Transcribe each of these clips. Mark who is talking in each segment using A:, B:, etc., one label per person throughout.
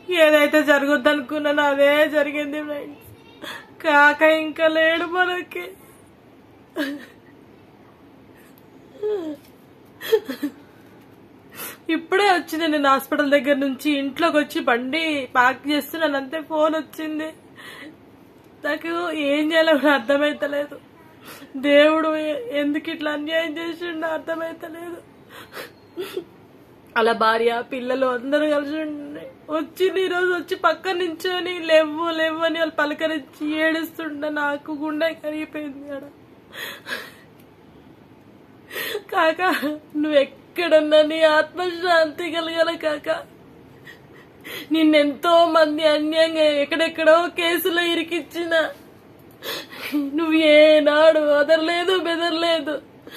A: ఏదైతే జరుగుద్ది అనుకున్నానో అదే జరిగింది ఫ్రెండ్స్ కాక ఇంకా లేడు మనకి ఇప్పుడే వచ్చింది నేను హాస్పిటల్ దగ్గర నుంచి ఇంట్లోకి వచ్చి బండి పార్క్ చేస్తున్నాను అంతే ఫోన్ వచ్చింది నాకు ఏం చేయాలో కూడా అర్థమైతలేదు దేవుడు ఎ- ఎందుకు ఇట్లా అన్యాయం చేసిండో అర్థమైతలేదు అలా భార్య పిల్లలు అందరూ కలిసి ఉండే వచ్చింది ఈరోజు వచ్చి పక్క నించొని లేవు లేవు అని వాళ్ళు పలకరించి ఏడుస్తుండే నాకు గుండె కరిగిపోయింది ఆడ కాక నువ్వు ఎక్కడున్నా నీ ఆత్మశాంతి కలగల కాక నిన్నెంతో మంది అన్యాయంగా ఎక్కడెక్కడో కేసులో ఇరికిచ్చిన నువ్వు ఏనాడు వదరలేదు బెదరలేదు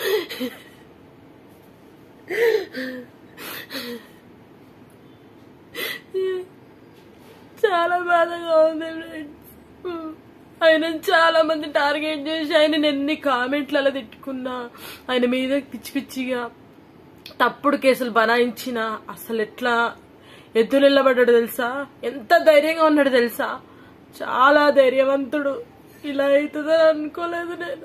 A: చాలా బాధగా ఉంది ఫ్రెండ్స్ ఆయన చాలా మంది టార్గెట్ చేసి ఆయన ఎన్ని కామెంట్లలో తిట్టుకున్నా ఆయన మీద పిచ్చి పిచ్చిగా తప్పుడు కేసులు బనాయించిన అసలు ఎట్లా ఎదురు నిలబడ్డాడు తెలుసా ఎంత ధైర్యంగా ఉన్నాడు తెలుసా చాలా ధైర్యవంతుడు ఇలా అవుతుందని అనుకోలేదు నేను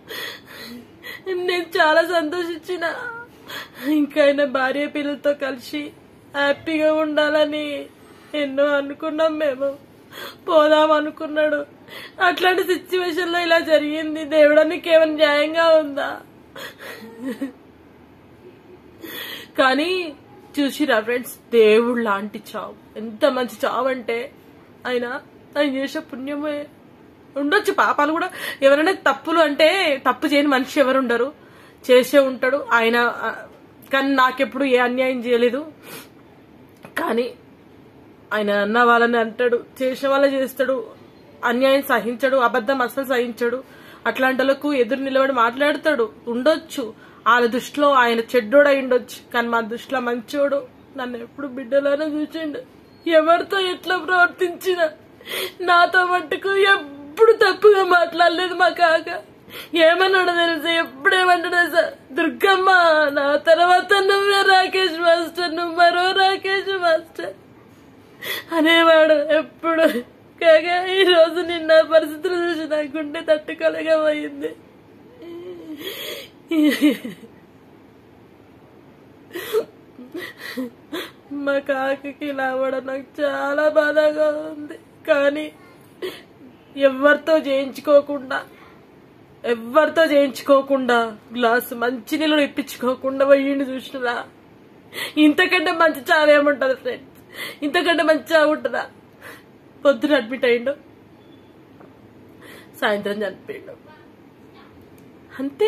A: నేను చాలా సంతోషించిన ఇంకా ఆయన భార్య పిల్లలతో కలిసి హ్యాపీగా ఉండాలని ఎన్నో అనుకున్నాం మేము పోదాం అనుకున్నాడు అట్లాంటి సిచ్యువేషన్ లో ఇలా జరిగింది దేవుడానికి ఏమైనా న్యాయంగా ఉందా కానీ చూసిరా ఫ్రెండ్స్ దేవుడు లాంటి చావు ఎంత మంచి చావు అంటే ఆయన ఆయన చేసే పుణ్యమే ఉండొచ్చు పాపాలు కూడా ఎవరైనా తప్పులు అంటే తప్పు చేయని మనిషి ఎవరు ఉండరు చేసే ఉంటాడు ఆయన ఆ, కానీ నాకెప్పుడు ఏ అన్యాయం చేయలేదు కానీ ఆయన అన్న వాళ్ళని అంటాడు చేసిన వాళ్ళే చేస్తాడు అన్యాయం సహించడు అబద్ధం అస్సలు సహించడు అట్లాంటి వాళ్ళకు ఎదురు నిలబడి మాట్లాడతాడు ఉండొచ్చు వాళ్ళ దృష్టిలో ఆయన చెడ్డోడు అయి ఉండొచ్చు కానీ మా దృష్టిలో మంచోడు నన్ను ఎప్పుడు బిడ్డలోనే చూసిండు ఎవరితో ఎట్లా ప్రవర్తించిన నాతో మట్టుకు ఎప్పుడు తప్పుగా మాట్లాడలేదు మా కాక ఏమన్నాడో తెలుసా ఎప్పుడు ఏమంటాడు తెలుసా దుర్గమ్మ నా తర్వాత నువ్వే రాకేష్ మాస్టర్ నువ్వు మరో రాకేష్ మాస్టర్ అనేవాడు ఎప్పుడు కాగా ఈ రోజు నిన్న పరిస్థితులు చూసి నాకుంటే తట్టుకోలేకపోయింది మా కాకకి ఇలా అవ్వడం నాకు చాలా బాధగా ఉంది కానీ ఎవరితో చేయించుకోకుండా ఎవరితో చేయించుకోకుండా గ్లాసు మంచి నీళ్ళు ఇప్పించుకోకుండా పోయిండు చూసినరా ఇంతకంటే మంచి చావు ఏముంటది ఫ్రెండ్స్ ఇంతకంటే మంచి చావు ఉంటుందా పొద్దున అడ్మిట్ అయ్యిండు సాయంత్రం చనిపోయిండు అంతే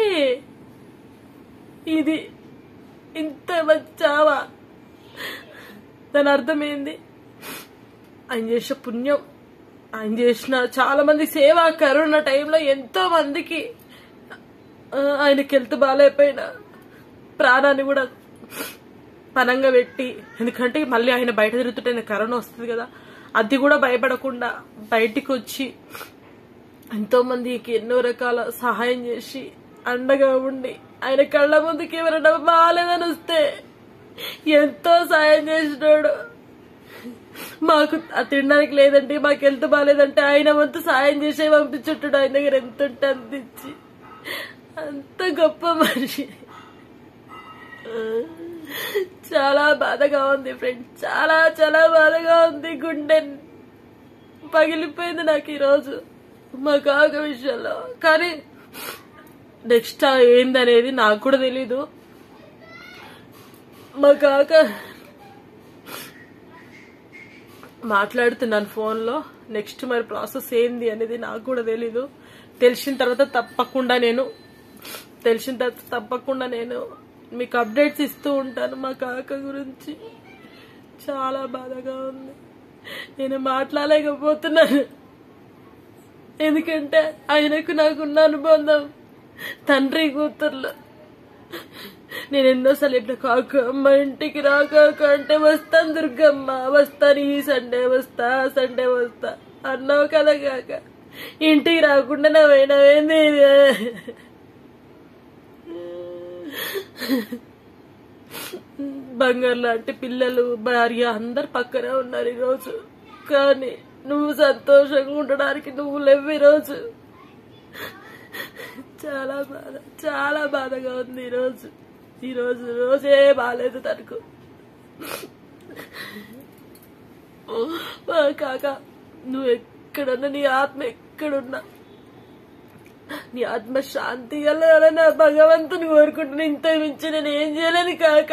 A: ఇది ఇంత మంచి చావా దాని అర్థమైంది ఆయన చేసే పుణ్యం ఆయన చేసిన చాలా మంది సేవ కరోనా టైంలో ఎంతో మందికి ఆ, ఆయనకి హెల్త్ బాగాలేకపోయినా ప్రాణాన్ని కూడా పనంగా పెట్టి ఎందుకంటే మళ్ళీ ఆయన బయట తిరుగుతుంటే ఆయన కరోనా వస్తుంది కదా అది కూడా భయపడకుండా బయటికి వచ్చి ఎంతో మందికి ఎన్నో రకాల సహాయం చేసి అండగా ఉండి ఆయన కళ్ళ ముందుకి ఎవరైనా బాగాలేదని వస్తే ఎంతో సాయం చేసినాడు మాకు ఆ తినడానికి లేదంటే మాకు హెల్త్ బాగాలేదంటే ఆయన వంతు సాయం చేసే పంపించుంటాడు ఆయన దగ్గర ఎంత ఉంటే అంత ఇచ్చి అంత గొప్ప మనిషి చాలా బాధగా ఉంది ఫ్రెండ్ చాలా చాలా బాధగా ఉంది గుండె పగిలిపోయింది నాకు ఈరోజు మా కాక విషయంలో కానీ నెక్స్ట్ ఏందనేది నాకు కూడా తెలీదు మా కాక మాట్లాడుతున్నాను ఫోన్లో నెక్స్ట్ మరి ప్రాసెస్ ఏంది అనేది నాకు కూడా తెలీదు తెలిసిన తర్వాత తప్పకుండా నేను తెలిసిన తర్వాత తప్పకుండా నేను మీకు అప్డేట్స్ ఇస్తూ ఉంటాను మా కాక గురించి చాలా బాధగా ఉంది నేను మాట్లాడలేకపోతున్నాను ఎందుకంటే ఆయనకు నాకున్న అనుబంధం తండ్రి కూతుర్లు నేను ఎన్నోసార్లు ఇట్లా కాక అమ్మ ఇంటికి రా కాక అంటే వస్తాను దుర్గమ్మ వస్తాను ఈ సండే వస్తా ఆ సండే వస్తా అన్నావు కదా కాక ఇంటికి రాకుండా నా పోయినవేంది బంగారు లాంటి పిల్లలు భార్య అందరు పక్కనే ఉన్నారు ఈరోజు కానీ నువ్వు సంతోషంగా ఉండడానికి నువ్వు లేవు ఈరోజు చాలా బాధ చాలా బాధగా ఉంది ఈరోజు ఈరోజు రోజే బాగాలేదు తనకు మా కాక నువ్వు ఎక్కడున్నా నీ ఆత్మ ఎక్కడున్నా నీ ఆత్మ శాంతి కలగాలని ఆ భగవంతుని కోరుకుంటున్నా ఇంత మించి నేను ఏం చేయలేను కాక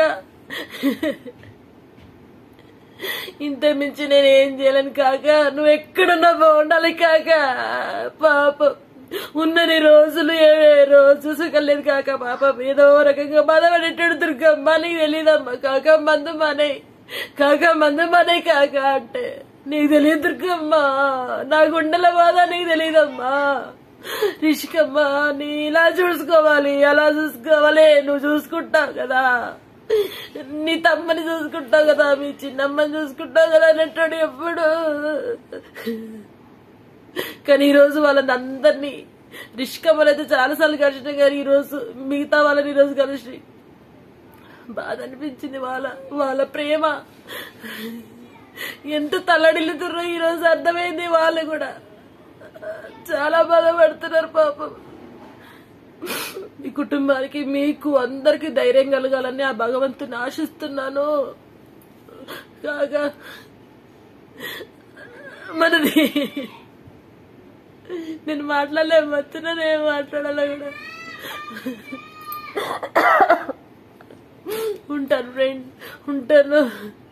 A: ఇంత మించి నేను ఏం చేయలేను కాక నువ్వు ఎక్కడున్నా బాగుండాలి కాక పాపం ఉన్నని రోజులు ఏ ఏ రోజు సుఖం లేదు కాక పాపం ఏదో రకంగా బాధపడేటాడు దుర్గమ్మ నీకు తెలియదమ్మా కాక మందు మానే కాక మందు మానే కాక అంటే నీకు తెలియదు దుర్గమ్మ నా గుండెల బాధ నీకు తెలియదమ్మా రిషికమ్మ నీ ఇలా చూసుకోవాలి అలా చూసుకోవాలి నువ్వు చూసుకుంటావు కదా నీ తమ్మని చూసుకుంటావు కదా మీ చిన్నమ్మని చూసుకుంటావు కదా అన్నట్టు ఎప్పుడు కానీ ఈరోజు వాళ్ళని అందరినీ రిష్కమ్మలు అయితే చాలాసార్లు కలిసిన కానీ ఈరోజు మిగతా వాళ్ళని ఈరోజు కలిసి బాధ అనిపించింది వాళ్ళ వాళ్ళ ప్రేమ ఎంత తల్లడిల్లుతుర్రో ఈరోజు అర్థమైంది వాళ్ళు కూడా చాలా బాధపడుతున్నారు పాపం మీ కుటుంబానికి మీకు అందరికి ధైర్యం కలగాలని ఆ భగవంతుని ఆశిస్తున్నాను కాగా మనది నేను మాట్లాడలే మత్తున్నా ఏం మాట్లాడాలో కూడా ఉంటాను ఫ్రెండ్ ఉంటాను